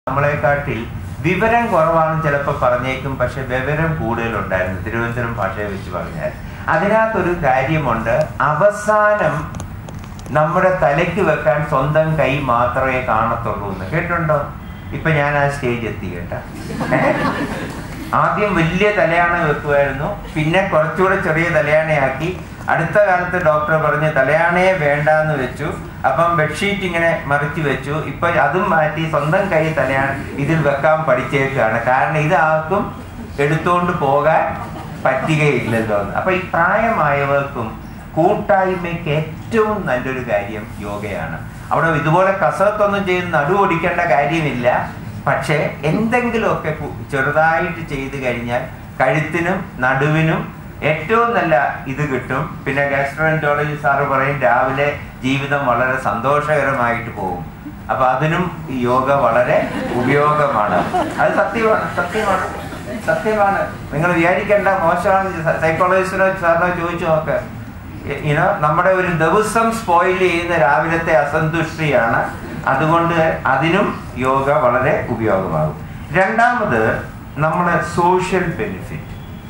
നമ്മളെക്കാട്ടിൽ വിവരം കുറവാണെന്ന് ചിലപ്പോൾ പറഞ്ഞേക്കും പക്ഷെ വിവരം കൂടുതലുണ്ടായിരുന്നു തിരുവനന്തപുരം ഭാഷയെ വെച്ച് പറഞ്ഞാൽ അതിനകത്തൊരു കാര്യമുണ്ട് അവസാനം നമ്മുടെ തലയ്ക്ക് വെക്കാൻ സ്വന്തം കൈ മാത്രമേ കാണത്തുള്ളൂ എന്ന് കേട്ടുണ്ടോ ഇപ്പൊ ഞാൻ ആ സ്റ്റേജ് എത്തി കേട്ട ആദ്യം വലിയ തലയാണ വെക്കുമായിരുന്നു പിന്നെ കുറച്ചുകൂടെ ചെറിയ തലയാണയാക്കി അടുത്ത കാലത്ത് ഡോക്ടർ പറഞ്ഞ് തലയാണയെ വേണ്ടാന്ന് വെച്ചു അപ്പം ബെഡ്ഷീറ്റ് ഇങ്ങനെ മറിച്ച് വെച്ചു ഇപ്പൊ അതും മാറ്റി സ്വന്തം കൈ തലയാണ ഇതിൽ വെക്കാൻ പഠിച്ചേക്കാണ് കാരണം ഇതാർക്കും എടുത്തുകൊണ്ട് പോകാൻ പറ്റുകയില്ലല്ലോ എന്ന്. അപ്പൊ ഈ പ്രായമായവർക്കും കൂട്ടായ്മയ്ക്ക് ഏറ്റവും നല്ലൊരു കാര്യം യോഗയാണ് അവിടെ ഇതുപോലെ കസരത്തൊന്നും ചെയ്ത് നടുവൊടിക്കേണ്ട കാര്യമില്ല പക്ഷേ എന്തെങ്കിലുമൊക്കെ കു- ചെറുതായിട്ട് ചെയ്ത് കഴിഞ്ഞാൽ കഴുത്തിനും നടുവിനും ഏറ്റവും നല്ല ഇത് കിട്ടും പിന്നെ ഗാസ്ട്രോൻറ്റോളജി സാറ് പറയും രാവിലെ ജീവിതം വളരെ സന്തോഷകരമായിട്ട് പോകും അപ്പൊ അതിനും ഈ യോഗ വളരെ ഉപയോഗമാണ് അത് സത്യമാണ് സത്യമാണ് സത്യമാണ് നിങ്ങൾ വിചാരിക്കേണ്ട മോശമാണ് സൈക്കോളജിസ്റ്റിനോ സാറിനോ ചോദിച്ചു നോക്ക് ഇനോ നമ്മുടെ ഒരു ദിവസം സ്പോയിൽ ചെയ്യുന്ന രാവിലത്തെ അസന്തുഷ്ടിയാണ് അതുകൊണ്ട് അതിനും യോഗ വളരെ ഉപയോഗമാകും രണ്ടാമത് നമ്മുടെ സോഷ്യൽ ബെനിഫിറ്റ്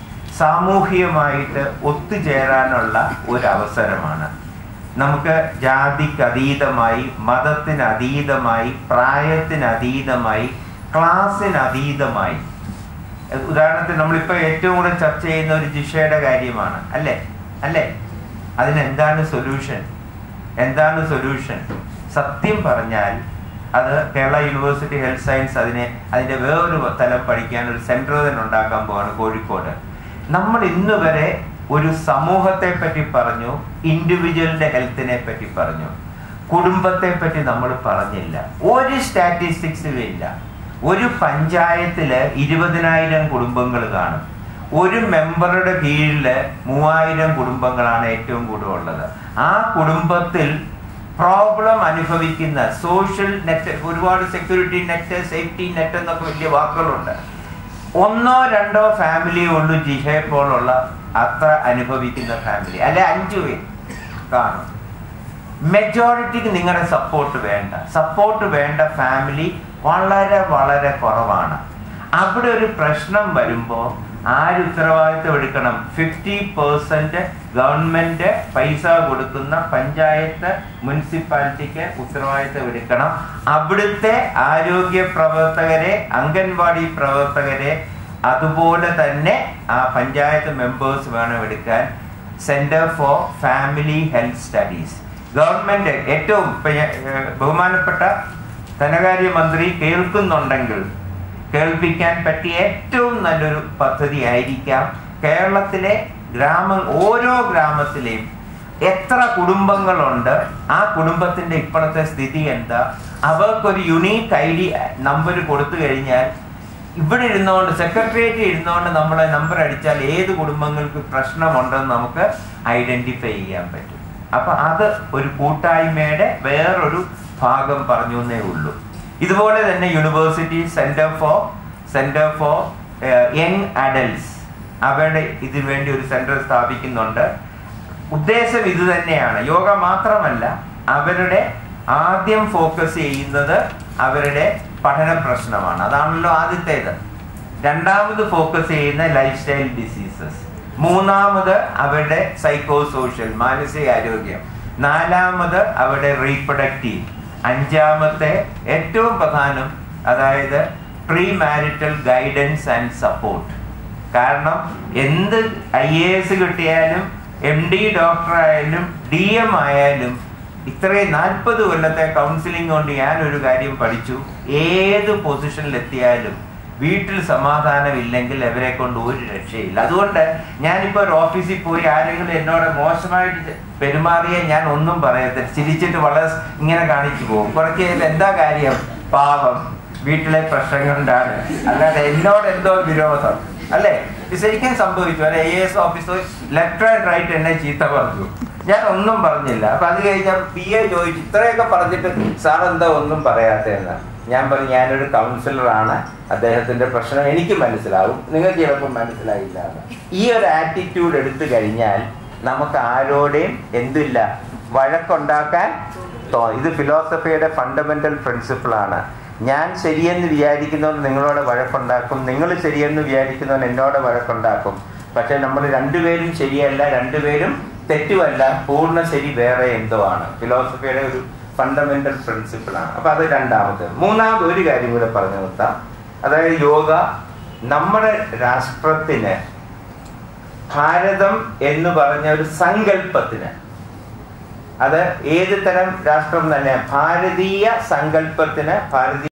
സാമൂഹികമായിട്ട് ഒത്തുചേരാനുള്ള ഒരു അവസരമാണ് നമുക്ക് ജാതിക്ക് അതീതമായി മതത്തിന് അതീതമായി പ്രായത്തിന് അതീതമായി ക്ലാസ്സിന് അതീതമായി ഉദാഹരണത്തിന് നമ്മളിപ്പോ ഏറ്റവും കൂടുതൽ ചർച്ച ചെയ്യുന്ന ഒരു ജിഷയുടെ കാര്യമാണ് അല്ലേ അല്ലേ അതിനെന്താണ് സൊല്യൂഷൻ എന്താണ് സൊല്യൂഷൻ സത്യം പറഞ്ഞാൽ അത് കേരള യൂണിവേഴ്സിറ്റി ഹെൽത്ത് സയൻസ് അതിനെ അതിന്റെ വേറൊരു തലം പഠിക്കാൻ ഒരു സെന്റർ തന്നെ ഉണ്ടാക്കാൻ പോവാണ് കോഴിക്കോട് നമ്മൾ ഇന്ന് വരെ ഒരു സമൂഹത്തെ പറ്റി പറഞ്ഞു ഇൻഡിവിജ്വലിന്റെ ഹെൽത്തിനെ പറ്റി പറഞ്ഞു കുടുംബത്തെ പറ്റി നമ്മൾ പറഞ്ഞില്ല ഒരു സ്റ്റാറ്റിസ്റ്റിക്സിലും ഇല്ല ഒരു പഞ്ചായത്തില് ഇരുപതിനായിരം കുടുംബങ്ങൾ കാണും ഒരു മെമ്പറുടെ കീഴില് മൂവായിരം കുടുംബങ്ങളാണ് ഏറ്റവും കൂടുതൽ ഉള്ളത് ആ കുടുംബത്തിൽ പ്രോബ്ലം അനുഭവിക്കുന്ന സോഷ്യൽ നെറ്റ് ഒരുപാട് സെക്യൂരിറ്റി നെറ്റ് സേഫ്റ്റി നെറ്റ് എന്നൊക്കെ വലിയ വാക്കുകളുണ്ട് ഒന്നോ രണ്ടോ ഫാമിലി ഉള്ളൂ ജിഹയെ പോലുള്ള അത്ര അനുഭവിക്കുന്ന ഫാമിലി അല്ലെ അഞ്ചു പേർ കാണും മെജോറിറ്റിക്ക് നിങ്ങളുടെ സപ്പോർട്ട് വേണ്ട സപ്പോർട്ട് വേണ്ട ഫാമിലി വളരെ വളരെ കുറവാണ് അവിടെ ഒരു പ്രശ്നം വരുമ്പോൾ ആര് ഉത്തരവാദിത്വം എടുക്കണം ഫിഫ്റ്റി പേഴ്സെന്റ് ഗവൺമെന്റ് പൈസ കൊടുക്കുന്ന പഞ്ചായത്ത് മുനിസിപ്പാലിറ്റിക്ക് ഉത്തരവാദിത്വം എടുക്കണം അവിടുത്തെ ആരോഗ്യ പ്രവർത്തകരെ അംഗൻവാടി പ്രവർത്തകരെ അതുപോലെ തന്നെ ആ പഞ്ചായത്ത് മെമ്പേഴ്സ് വേണം എടുക്കാൻ center for family health studies government ഏറ്റവും ഇപ്പൊ ഞാൻ, ഏഹ്, ബഹുമാനപ്പെട്ട ധനകാര്യമന്ത്രി കേൾക്കുന്നുണ്ടെങ്കിൽ കേൾപ്പിക്കാൻ പറ്റിയ ഏറ്റവും നല്ലൊരു പദ്ധതി ആയിരിക്കാം കേരളത്തിലെ ഗ്രാമ ഓരോ ഗ്രാമത്തിലെയും എത്ര കുടുംബങ്ങളുണ്ട് ആ കുടുംബത്തിന്റെ ഇപ്പോഴത്തെ സ്ഥിതി എന്താ അവർക്കൊരു യുണീക്ക് ഐ ഡി നമ്പർ കൊടുത്തു കഴിഞ്ഞാൽ ഇവിടെ ഇരുന്നുകൊണ്ട് സെക്രട്ടേറിയറ്റ് ഇരുന്നുകൊണ്ട് നമ്മളെ നമ്പർ അടിച്ചാൽ ഏത് കുടുംബങ്ങൾക്ക് പ്രശ്നമുണ്ടെന്ന് നമുക്ക് ഐഡന്റിഫൈ ചെയ്യാൻ പറ്റും അപ്പൊ അത് ഒരു കൂട്ടായ്മയുടെ വേറൊരു ഭാഗം പറഞ്ഞു എന്നേ ഉള്ളൂ ഇതുപോലെ തന്നെ university center for center for young adults അവരുടെ ഇതിനു വേണ്ടി ഒരു സെന്റർ സ്ഥാപിക്കുന്നുണ്ട് ഉദ്ദേശം ഇത് തന്നെയാണ് യോഗ മാത്രമല്ല അവരുടെ ആദ്യം ഫോക്കസ് ചെയ്യുന്നത് അവരുടെ പഠന പ്രശ്നമാണ് അതാണല്ലോ ആദ്യത്തേത് രണ്ടാമത് ഫോക്കസ് ചെയ്യുന്ന ലൈഫ് സ്റ്റൈൽ ഡിസീസസ് മൂന്നാമത് അവരുടെ സൈക്കോ സോഷ്യൽ മാനസികാരോഗ്യം നാലാമത് അവരുടെ റീപ്രൊഡക്റ്റീവ് അഞ്ചാമത്തെ ഏറ്റവും പ്രധാനം അതായത് pre marital guidance and support കാരണം എന്ത് ഐ എ എസ് കിട്ടിയാലും എം ഡി ഡോക്ടർ ആയാലും ഡി എം ആയാലും ഇത്രയും നാൽപ്പത് കൊല്ലത്തെ കൗൺസിലിംഗ് കൊണ്ട് ഞാൻ ഒരു കാര്യം പഠിച്ചു ഏത് പൊസിഷനിൽ എത്തിയാലും വീട്ടിൽ സമാധാനം ഇല്ലെങ്കിൽ അവരെ കൊണ്ട് ഒരു രക്ഷയില്ല അതുകൊണ്ട് ഞാനിപ്പോ ഒരു ഓഫീസിൽ പോയി ആരെങ്കിലും എന്നോട് മോശമായിട്ട് പെരുമാറിയ ഞാൻ ഒന്നും പറയത്തില്ല ചിരിച്ചിട്ട് വളരെ ഇങ്ങനെ കാണിച്ചു പോകും കുറച്ച് കഴിയുമ്പോൾ എന്താ കാര്യം പാപം വീട്ടിലെ പ്രശ്നം കൊണ്ടാണ് അല്ലാതെ എന്നോട് എന്തോ വിരോധം അല്ലേ ഇത് ശരിക്കും സംഭവിച്ചു ഒരു I S officer left and right എന്നെ ചീത്ത പറഞ്ഞു ഞാൻ ഒന്നും പറഞ്ഞില്ല അപ്പൊ അത് കഴിഞ്ഞാൽ പി എ ചോദിച്ചു ഇത്രയൊക്കെ പറഞ്ഞിട്ട് സാർ എന്താ ഒന്നും പറയാത്തതെന്ന് ഞാൻ പറഞ്ഞു ഞാനൊരു കൗൺസിലറാണ് അദ്ദേഹത്തിന്റെ പ്രശ്നം എനിക്ക് മനസ്സിലാവും നിങ്ങൾക്ക് ചിലപ്പോൾ മനസ്സിലായില്ല എന്ന്. ഈ ഒരു ആറ്റിറ്റ്യൂഡ് എടുത്തു കഴിഞ്ഞാൽ നമുക്ക് ആരോടെയും എന്തില്ല വഴക്കുണ്ടാക്കാൻ തോ ഇത് ഫിലോസഫിയുടെ ഫണ്ടമെന്റൽ പ്രിൻസിപ്പിൾ ആണ് ഞാൻ ശരിയെന്ന് വിചാരിക്കുന്നവൻ നിങ്ങളോട് വഴക്കുണ്ടാക്കും നിങ്ങൾ ശരിയെന്ന് വിചാരിക്കുന്നവൻ എന്നോട് വഴക്കുണ്ടാക്കും പക്ഷെ നമ്മൾ രണ്ടുപേരും ശരിയല്ല രണ്ടുപേരും തെറ്റുമല്ല പൂർണ്ണ ശരി വേറെ എന്തോ ആണ് ഫിലോസഫിയുടെ ഒരു ഫണ്ടമെന്റൽ പ്രിൻസിപ്പിളാണ് അപ്പൊ അത് രണ്ടാമത് മൂന്നാമത് ഒരു കാര്യം കൂടെ പറഞ്ഞു നിർത്താം അതായത് യോഗ നമ്മുടെ രാഷ്ട്രത്തിന് ഭാരതം എന്ന് പറഞ്ഞ ഒരു സങ്കല്പത്തിന് അത് ഏത് തരം രാഷ്ട്രം തന്നെ ഭാരതീയ സങ്കല്പത്തിന് ഭാരതീയ